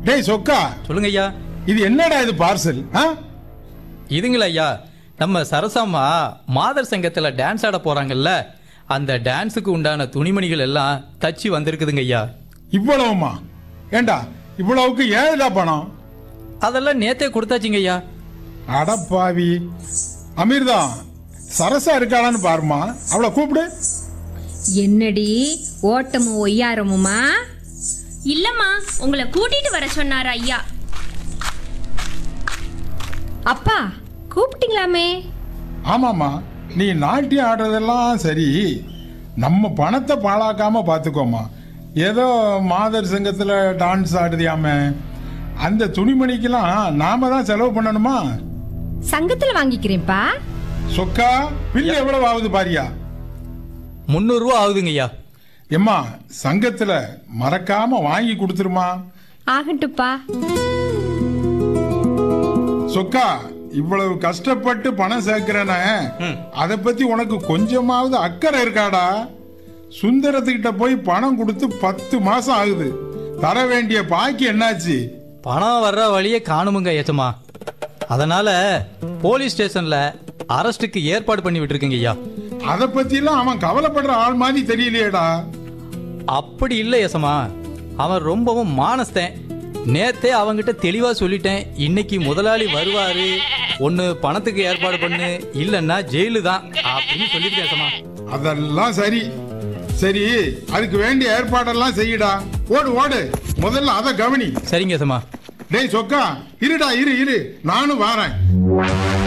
டேய் சொக்கா சொல்லுங்க ஐயா இது என்னடா இது பார்சல் ஆ இதுங்களா ஐயா நம்ம சரசாம்மா மாதர் சங்கத்துல டான்ஸ் ஆட போறாங்கல்ல அந்த டான்ஸுக்கு உண்டான துணிமணிகள் எல்லாம் தச்சு வந்திருக்குதுங்க ஐயா இவ்வளவுமா ஏண்டா இவ்வளவுக்கு ஏழுடா பணம் அதெல்லாம் நேத்தே கொடுத்தாச்சுங்க ஐயா அடப்பாவி அமீர்தா சரசா இருக்காளான்னு பாருமா அவளை கூப்பிடு என்னடி ஓட்டமும் ஒய்யாரமுமா இல்லம்மா உங்களை கூட்டிட்டு வர சொன்னார் ஐயா அப்பா கூப்பிட்டீங்களாமே ஆமாம்மா நீ நாட்டியம் ஆடுறதெல்லாம் சரி நம்ம பணத்தை பாழாக்காம பார்த்துக்கோமா ஏதோ மாதர் சங்கத்தில் டான்ஸ் ஆடுதியாமே அந்த துணிமணிக்கெல்லாம் நாம தான் செலவு பண்ணணுமா சங்கத்துல வாங்கிக்கிறேன்ப்பா சொக்கா பில்லு எவ்வளவு ஆகுது பாரியா முந்நூறுரூவா ஆகுதுங்க ஐயா எம்மா சங்கத்துல மறக்காம வாங்கி கொடுத்துருமா ஆகட்டுப்பா சொக்கா இவ்வளவு கஷ்டப்பட்டு பணம் சேர்க்கிறேன ம். அதை பத்தி உனக்கு கொஞ்சமாவது அக்கறை இருக்காடா சுந்தரத்துக்கிட்ட போய் பணம் கொடுத்து பத்து மாசம் ஆகுது தர வேண்டிய பாக்கி என்னாச்சு பணம் வர்ற வழியே காணுமுங்க ஏச்சம்மா அதனால போலீஸ் ஸ்டேஷன்ல அரெஸ்ட்டுக்கு ஏற்பாடு பண்ணி விட்டுருக்குங்க ஐயா அதை பத்திலாம் அவன் கவலைப்படுற ஆள் மாதிரி தெரியலையேடா அப்படி இல்லை ஏசமா அவன் ரொம்பவும் மானஸ்தன் நேத்தே அவங்கிட்ட தெளிவா சொல்லிட்டேன் இன்னைக்கு முதலாளி வருவாரு ஒன்னு பணத்துக்கு ஏற்பாடு பண்ணு இல்லைன்னா ஜெயிலு தான் அப்படின்னு சொல்லியிருக்கேன் ஏசமா அதெல்லாம் சரி சரி அதுக்கு வேண்டிய ஏற்பாடெல்லாம் செய்யுடா ஓடு ஓடு முதல்ல அதை கவனி சரிங்க ஏசமா டேய் சொக்கா இருடா இரு இரு நானும் வாரேன்